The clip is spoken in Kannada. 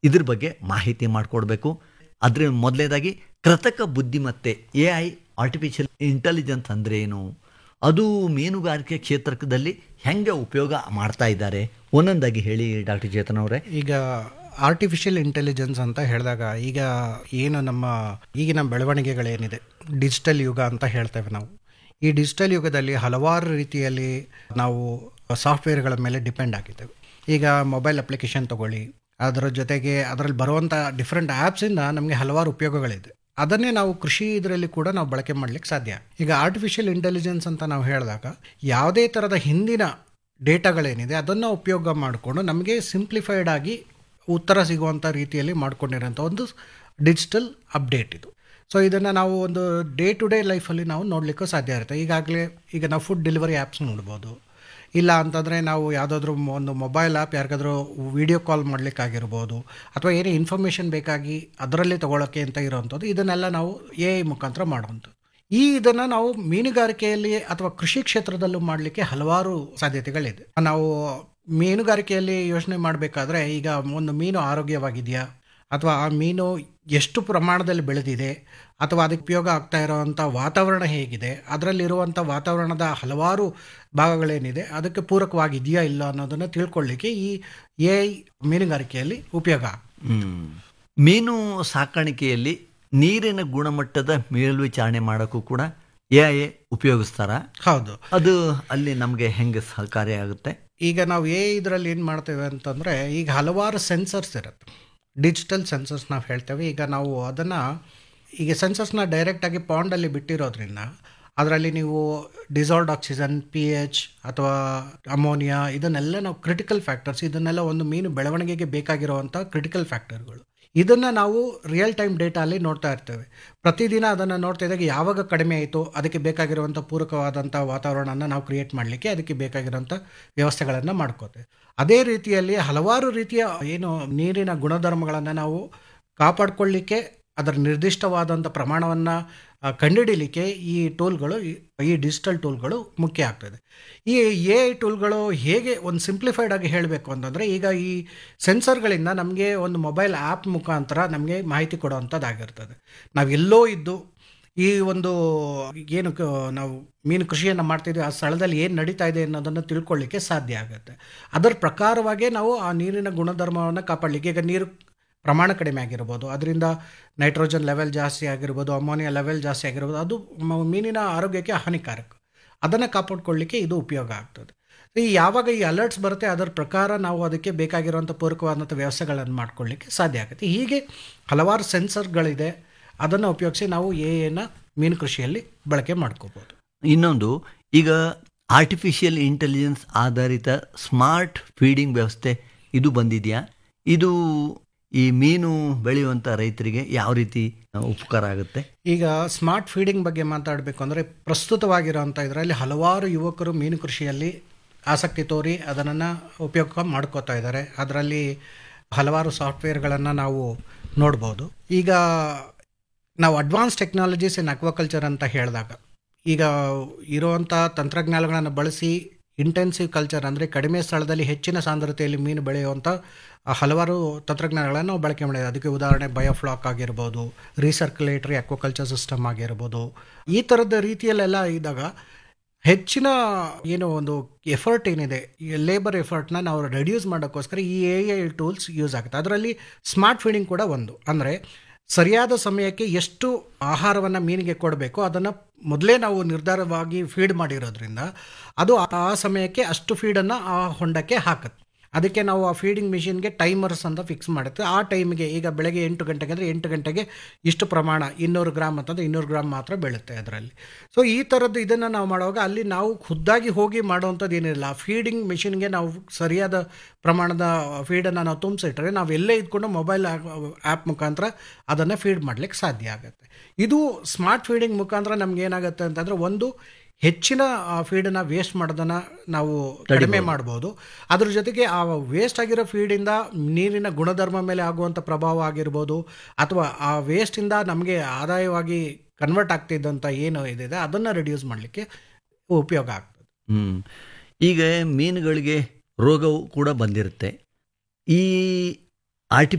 ಇದ್ರ ಬಗ್ಗೆ ಮಾಹಿತಿ ಮಾಡಿಕೊಡ್ಬೇಕು ಅದ್ರ ಮೊದಲನೇದಾಗಿ ಕೃತಕ ಬುದ್ಧಿಮತ್ತೆ ಎ ಐ ಆರ್ಟಿಫಿಷಿಯಲ್ ಇಂಟೆಲಿಜೆನ್ಸ್ ಅಂದರೆ ಏನು ಅದು ಮೀನುಗಾರಿಕೆ ಕ್ಷೇತ್ರದಲ್ಲಿ ಹೆಂಗೆ ಉಪಯೋಗ ಮಾಡ್ತಾ ಇದ್ದಾರೆ ಒಂದೊಂದಾಗಿ ಹೇಳಿ ಡಾಕ್ಟರ್ ಚೇತನ್ ಅವರೇ ಈಗ ಆರ್ಟಿಫಿಷಿಯಲ್ ಇಂಟೆಲಿಜೆನ್ಸ್ ಅಂತ ಹೇಳಿದಾಗ ಈಗ ಏನು ನಮ್ಮ ಈಗಿನ ಬೆಳವಣಿಗೆಗಳೇನಿದೆ ಡಿಜಿಟಲ್ ಯುಗ ಅಂತ ಹೇಳ್ತೇವೆ ನಾವು ಈ ಡಿಜಿಟಲ್ ಯುಗದಲ್ಲಿ ಹಲವಾರು ರೀತಿಯಲ್ಲಿ ನಾವು ಸಾಫ್ಟ್ವೇರ್ಗಳ ಮೇಲೆ ಡಿಪೆಂಡ್ ಆಗಿದ್ದೇವೆ ಈಗ ಮೊಬೈಲ್ ಅಪ್ಲಿಕೇಶನ್ ತಗೊಳ್ಳಿ ಅದರ ಜೊತೆಗೆ ಅದರಲ್ಲಿ ಬರುವಂಥ ಡಿಫ್ರೆಂಟ್ ಆ್ಯಪ್ಸಿಂದ ನಮಗೆ ಹಲವಾರು ಉಪಯೋಗಗಳಿದೆ ಅದನ್ನೇ ನಾವು ಕೃಷಿ ಇದರಲ್ಲಿ ಕೂಡ ನಾವು ಬಳಕೆ ಮಾಡಲಿಕ್ಕೆ ಸಾಧ್ಯ ಈಗ ಆರ್ಟಿಫಿಷಿಯಲ್ ಇಂಟೆಲಿಜೆನ್ಸ್ ಅಂತ ನಾವು ಹೇಳಿದಾಗ ಯಾವುದೇ ಥರದ ಹಿಂದಿನ ಡೇಟಾಗಳೇನಿದೆ ಅದನ್ನು ಉಪಯೋಗ ಮಾಡಿಕೊಂಡು ನಮಗೆ ಸಿಂಪ್ಲಿಫೈಡ್ ಆಗಿ ಉತ್ತರ ಸಿಗುವಂಥ ರೀತಿಯಲ್ಲಿ ಮಾಡ್ಕೊಂಡಿರೋಂಥ ಒಂದು ಡಿಜಿಟಲ್ ಅಪ್ಡೇಟ್ ಇದು ಸೊ ಇದನ್ನು ನಾವು ಒಂದು ಡೇ ಟು ಡೇ ಲೈಫಲ್ಲಿ ನಾವು ನೋಡಲಿಕ್ಕೂ ಸಾಧ್ಯ ಇರುತ್ತೆ ಈಗಾಗಲೇ ಈಗ ನಾವು ಫುಡ್ ಡೆಲಿವರಿ ಆ್ಯಪ್ಸ್ ನೋಡ್ಬೋದು ಇಲ್ಲ ಅಂತಂದರೆ ನಾವು ಯಾವುದಾದ್ರೂ ಒಂದು ಮೊಬೈಲ್ ಆ್ಯಪ್ ಯಾರಿಗಾದ್ರೂ ವಿಡಿಯೋ ಕಾಲ್ ಮಾಡಲಿಕ್ಕಾಗಿರ್ಬೋದು ಅಥವಾ ಏನೇ ಇನ್ಫಾರ್ಮೇಷನ್ ಬೇಕಾಗಿ ಅದರಲ್ಲಿ ತೊಗೊಳಕ್ಕೆ ಅಂತ ಇರೋವಂಥದ್ದು ಇದನ್ನೆಲ್ಲ ನಾವು ಎ ಐ ಮುಖಾಂತರ ಮಾಡುವಂಥದ್ದು ಈ ಇದನ್ನು ನಾವು ಮೀನುಗಾರಿಕೆಯಲ್ಲಿ ಅಥವಾ ಕೃಷಿ ಕ್ಷೇತ್ರದಲ್ಲೂ ಮಾಡಲಿಕ್ಕೆ ಹಲವಾರು ಸಾಧ್ಯತೆಗಳಿದೆ ನಾವು ಮೀನುಗಾರಿಕೆಯಲ್ಲಿ ಯೋಚನೆ ಮಾಡಬೇಕಾದ್ರೆ ಈಗ ಒಂದು ಮೀನು ಆರೋಗ್ಯವಾಗಿದೆಯಾ ಅಥವಾ ಆ ಮೀನು ಎಷ್ಟು ಪ್ರಮಾಣದಲ್ಲಿ ಬೆಳೆದಿದೆ ಅಥವಾ ಅದಕ್ಕೆ ಉಪಯೋಗ ಆಗ್ತಾ ಇರೋವಂಥ ವಾತಾವರಣ ಹೇಗಿದೆ ಅದರಲ್ಲಿರುವಂಥ ವಾತಾವರಣದ ಹಲವಾರು ಭಾಗಗಳೇನಿದೆ ಅದಕ್ಕೆ ಪೂರಕವಾಗಿದೆಯಾ ಇಲ್ಲ ಅನ್ನೋದನ್ನು ತಿಳ್ಕೊಳ್ಳಿಕ್ಕೆ ಈ ಎ ಐ ಮೀನುಗಾರಿಕೆಯಲ್ಲಿ ಉಪಯೋಗ ಆಗ್ತದೆ. ಹ್ಮ್. ಮೀನು ಸಾಕಾಣಿಕೆಯಲ್ಲಿ ನೀರಿನ ಗುಣಮಟ್ಟದ ಮೇಲ್ವಿಚಾರಣೆ ಮಾಡೋಕ್ಕೂ ಕೂಡ ಎ ಐ ಉಪಯೋಗಿಸ್ತಾರ ಹೌದು ಅದು ಅಲ್ಲಿ ನಮಗೆ ಹೆಂಗೆ ಸಹಕಾರಿಯಾಗುತ್ತೆ ಈಗ ನಾವು ಎ ಇದರಲ್ಲಿ ಏನು ಮಾಡ್ತೇವೆ ಅಂತಂದರೆ ಈಗ ಹಲವಾರು ಸೆನ್ಸರ್ಸ್ ಇರುತ್ತೆ ಡಿಜಿಟಲ್ ಸೆನ್ಸರ್ಸ್ ನಾವು ಹೇಳ್ತೇವೆ ಈಗ ನಾವು ಅದನ್ನು ಈಗ ಸೆನ್ಸರ್ಸ್ನ ಡೈರೆಕ್ಟಾಗಿ ಪಾಂಡಲ್ಲಿ ಬಿಟ್ಟಿರೋದ್ರಿಂದ ಅದರಲ್ಲಿ ನೀವು ಡಿಸಾಲ್ಡ್ ಆಕ್ಸಿಜನ್ ಪಿ ಎಚ್ ಅಥವಾ ಅಮೋನಿಯಾ ಇದನ್ನೆಲ್ಲ ನಾವು ಕ್ರಿಟಿಕಲ್ ಫ್ಯಾಕ್ಟರ್ಸ್ ಇದನ್ನೆಲ್ಲ ಒಂದು ಮೀನು ಬೆಳವಣಿಗೆಗೆ ಬೇಕಾಗಿರುವಂಥ ಕ್ರಿಟಿಕಲ್ ಫ್ಯಾಕ್ಟರ್ಗಳು ಇದನ್ನು ನಾವು ರಿಯಲ್ ಟೈಮ್ ಡೇಟಾಲ್ಲಿ ನೋಡ್ತಾ ಇರ್ತೇವೆ ಪ್ರತಿದಿನ ಅದನ್ನು ನೋಡ್ತಾ ಇದ್ದಾಗ ಯಾವಾಗ ಕಡಿಮೆ ಆಯಿತು ಅದಕ್ಕೆ ಬೇಕಾಗಿರುವಂಥ ಪೂರಕವಾದಂಥ ವಾತಾವರಣನ ನಾವು ಕ್ರಿಯೇಟ್ ಮಾಡಲಿಕ್ಕೆ ಅದಕ್ಕೆ ಬೇಕಾಗಿರೋಂಥ ವ್ಯವಸ್ಥೆಗಳನ್ನು ಮಾಡ್ಕೋತೇವೆ ಅದೇ ರೀತಿಯಲ್ಲಿ ಹಲವಾರು ರೀತಿಯ ಏನು ನೀರಿನ ಗುಣಧರ್ಮಗಳನ್ನು ನಾವು ಕಾಪಾಡಿಕೊಳ್ಳಿಕ್ಕೆ ಅದರ ನಿರ್ದಿಷ್ಟವಾದಂಥ ಪ್ರಮಾಣವನ್ನು ಕಂಡುಹಿಡಿಲಿಕ್ಕೆ ಈ ಟೂಲ್ಗಳು ಈ- ಈ ಡಿಜಿಟಲ್ ಟೂಲ್ಗಳು ಮುಖ್ಯ ಆಗ್ತದೆ ಈ ಎ ಐ ಟೂಲ್ಗಳು ಹೇಗೆ ಒಂದು ಸಿಂಪ್ಲಿಫೈಡ್ ಆಗಿ ಹೇಳಬೇಕು ಅಂತಂದರೆ ಈಗ ಈ ಸೆನ್ಸರ್ಗಳಿಂದ ನಮಗೆ ಒಂದು ಮೊಬೈಲ್ ಆ್ಯಪ್ ಮುಖಾಂತರ ನಮಗೆ ಮಾಹಿತಿ ಕೊಡುವಂಥದ್ದಾಗಿರ್ತದೆ ನಾವೆಲ್ಲೋ ಇದ್ದು ಈ ಒಂದು ಏನು ಕ- ನಾವು ಮೀನು ಕೃಷಿಯನ್ನು ಮಾಡ್ತಿದ್ವಿ ಆ ಸ್ಥಳದಲ್ಲಿ ಏನು ನಡೀತಾ ಇದೆ ಅನ್ನೋದನ್ನು ತಿಳ್ಕೊಳ್ಳಿಕ್ಕೆ ಸಾಧ್ಯ ಆಗುತ್ತೆ ಅದರ ಪ್ರಕಾರವಾಗೇ ನಾವು ಆ ನೀರಿನ ಗುಣಧರ್ಮವನ್ನು ಕಾಪಾಡಲಿಕ್ಕೆ ಈಗ ನೀರು ಪ್ರಮಾಣ ಕಡಿಮೆ ಆಗಿರ್ಬೋದು ಅದರಿಂದ ನೈಟ್ರೋಜನ್ ಲೆವೆಲ್ ಜಾಸ್ತಿ ಆಗಿರ್ಬೋದು ಅಮೋನಿಯಾ ಲೆವೆಲ್ ಜಾಸ್ತಿ ಆಗಿರ್ಬೋದು ಅದು ಮ- ಮೀನಿನ ಆರೋಗ್ಯಕ್ಕೆ ಹಾನಿಕಾರಕ ಅದನ್ನು ಕಾಪಾಡ್ಕೊಳ್ಳಿಕ್ಕೆ ಇದು ಉಪಯೋಗ ಆಗ್ತದೆ ಈ ಯಾವಾಗ ಈ ಅಲರ್ಟ್ಸ್ ಬರುತ್ತೆ ಅದರ ಪ್ರಕಾರ ನಾವು ಅದಕ್ಕೆ ಬೇಕಾಗಿರುವಂಥ ಪೂರಕವಾದಂಥ ವ್ಯವಸ್ಥೆಗಳನ್ನು ಮಾಡ್ಕೊಳ್ಳಿಕ್ಕೆ ಸಾಧ್ಯ ಆಗುತ್ತೆ ಹೀಗೆ ಹಲವಾರು ಸೆನ್ಸರ್ಗಳಿದೆ ಅದನ್ನು ಉಪಯೋಗಿಸಿ ನಾವು ಎನ ಮೀನು ಕೃಷಿಯಲ್ಲಿ ಬಳಕೆ ಮಾಡ್ಕೋಬೋದು ಇನ್ನೊಂದು ಈಗ ಆರ್ಟಿಫಿಷಿಯಲ್ ಇಂಟೆಲಿಜೆನ್ಸ್ ಆಧಾರಿತ ಸ್ಮಾರ್ಟ್ ಫೀಡಿಂಗ್ ವ್ಯವಸ್ಥೆ ಇದು ಬಂದಿದೆಯಾ ಇದು ಈ ಮೀನು ಬೆಳೆಯುವಂಥ ರೈತರಿಗೆ ಯಾವ ರೀತಿ ಉಪಕಾರ ಆಗುತ್ತೆ ಈಗ ಸ್ಮಾರ್ಟ್ ಫೀಡಿಂಗ್ ಬಗ್ಗೆ ಮಾತಾಡಬೇಕು ಅಂದರೆ ಪ್ರಸ್ತುತವಾಗಿರೋಂಥ ಇದರಲ್ಲಿ ಹಲವಾರು ಯುವಕರು ಮೀನು ಕೃಷಿಯಲ್ಲಿ ಆಸಕ್ತಿ ತೋರಿ ಅದನ್ನು ಉಪಯೋಗ ಮಾಡ್ಕೋತಾ ಇದ್ದಾರೆ ಅದರಲ್ಲಿ ಹಲವಾರು ಸಾಫ್ಟ್ವೇರ್ಗಳನ್ನು ನಾವು ನೋಡ್ಬೋದು ಈಗ ನಾವು ಅಡ್ವಾನ್ಸ್ ಟೆಕ್ನಾಲಜೀಸ್ ಇನ್ ಅಕ್ವಾಕಲ್ಚರ್ ಅಂತ ಹೇಳಿದಾಗ ಈಗ ಇರುವಂಥ ತಂತ್ರಜ್ಞಾನಗಳನ್ನು ಬಳಸಿ ಇಂಟೆನ್ಸಿವ್ ಕಲ್ಚರ್ ಅಂದರೆ ಕಡಿಮೆ ಸ್ಥಳದಲ್ಲಿ ಹೆಚ್ಚಿನ ಸಾಂದ್ರತೆಯಲ್ಲಿ ಮೀನು ಬೆಳೆಯುವಂಥ ಹಲವಾರು ತಂತ್ರಜ್ಞಾನಗಳನ್ನು ನಾವು ಬಳಕೆ ಮಾಡಿದೆ ಅದಕ್ಕೆ ಉದಾಹರಣೆ ಬಯೋಫ್ಲಾಕ್ ಆಗಿರ್ಬೋದು ರೀಸರ್ಕ್ಯುಲೇಟರಿ ಅಕ್ವಾಕಲ್ಚರ್ ಸಿಸ್ಟಮ್ ಆಗಿರ್ಬೋದು ಈ ಥರದ ರೀತಿಯಲ್ಲೆಲ್ಲ ಇದ್ದಾಗ ಹೆಚ್ಚಿನ ಏನು ಒಂದು ಎಫರ್ಟ್ ಏನಿದೆ ಲೇಬರ್ ಎಫರ್ಟ್ನ ನಾವು ರೆಡ್ಯೂಸ್ ಮಾಡೋಕ್ಕೋಸ್ಕರ ಈ ಎ ಐ ಟೂಲ್ಸ್ ಯೂಸ್ ಆಗುತ್ತೆ ಅದರಲ್ಲಿ ಸ್ಮಾರ್ಟ್ ಫೀಡಿಂಗ್ ಕೂಡ ಒಂದು ಅಂದರೆ ಸರಿಯಾದ ಸಮಯಕ್ಕೆ ಎಷ್ಟು ಆಹಾರವನ್ನು ಮೀನಿಗೆ ಕೊಡಬೇಕು ಅದನ್ನು ಮೊದಲೇ ನಾವು ನಿರ್ಧಾರವಾಗಿ ಫೀಡ್ ಮಾಡಿರೋದ್ರಿಂದ ಅದು ಆ ಸಮಯಕ್ಕೆ ಅಷ್ಟು ಫೀಡನ್ನು ಆ ಹೊಂಡಕ್ಕೆ ಹಾಕುತ್ತೆ ಅದಕ್ಕೆ ನಾವು ಆ ಫೀಡಿಂಗ್ ಮಿಷಿನ್ಗೆ ಟೈಮರ್ಸ್ ಅಂತ ಫಿಕ್ಸ್ ಮಾಡುತ್ತೆ ಆ ಟೈಮಿಗೆ ಈಗ ಬೆಳಗ್ಗೆ ಎಂಟು ಗಂಟೆಗೆ ಅಂದರೆ ಎಂಟು ಗಂಟೆಗೆ ಇಷ್ಟು ಪ್ರಮಾಣ ಇನ್ನೂರು ಗ್ರಾಮ್ ಅಂತಂದರೆ ಇನ್ನೂರು ಗ್ರಾಮ್ ಮಾತ್ರ ಬೀಳುತ್ತೆ ಅದರಲ್ಲಿ ಸೊ ಈ ಥರದ್ದು ಇದನ್ನು ನಾವು ಮಾಡುವಾಗ ಅಲ್ಲಿ ನಾವು ಖುದ್ದಾಗಿ ಹೋಗಿ ಮಾಡುವಂಥದ್ದು ಏನಿಲ್ಲ ಫೀಡಿಂಗ್ ಮಿಷಿನ್ಗೆ ನಾವು ಸರಿಯಾದ ಪ್ರಮಾಣದ ಫೀಡನ್ನು ನಾವು ತುಂಬಿಸಿಟ್ರೆ ನಾವು ಎಲ್ಲೇ ಇದ್ಕೊಂಡು ಮೊಬೈಲ್ ಆ್ಯಪ್ ಮುಖಾಂತರ ಅದನ್ನು ಫೀಡ್ ಮಾಡಲಿಕ್ಕೆ ಸಾಧ್ಯ ಆಗುತ್ತೆ ಇದು ಸ್ಮಾರ್ಟ್ ಫೀಡಿಂಗ್ ಮುಖಾಂತರ ನಮ್ಗೆ ಏನಾಗುತ್ತೆ ಅಂತಂದರೆ ಒಂದು ಹೆಚ್ಚಿನ ಫೀಡನ್ನು ವೇಸ್ಟ್ ಮಾಡೋದನ್ನು ನಾವು ಕಡಿಮೆ ಮಾಡ್ಬೋದು ಅದ್ರ ಜೊತೆಗೆ ಆ ವೇಸ್ಟ್ ಆಗಿರೋ ಫೀಡಿಂದ ನೀರಿನ ಗುಣಧರ್ಮ ಮೇಲೆ ಆಗುವಂಥ ಪ್ರಭಾವ ಆಗಿರ್ಬೋದು ಅಥವಾ ಆ ವೇಸ್ಟಿಂದ ನಮಗೆ ಆದಾಯವಾಗಿ ಕನ್ವರ್ಟ್ ಆಗ್ತಿದ್ದಂಥ ಏನು ಇದಿದೆ ಅದನ್ನು ರಿಡ್ಯೂಸ್ ಮಾಡಲಿಕ್ಕೆ ಉಪಯೋಗ ಆಗ್ತದೆ ಹ್ಮ್ ಈಗ ಮೀನುಗಳಿಗೆ ರೋಗವು ಕೂಡ ಬಂದಿರುತ್ತೆ ಈ ಆರ್ಟಿ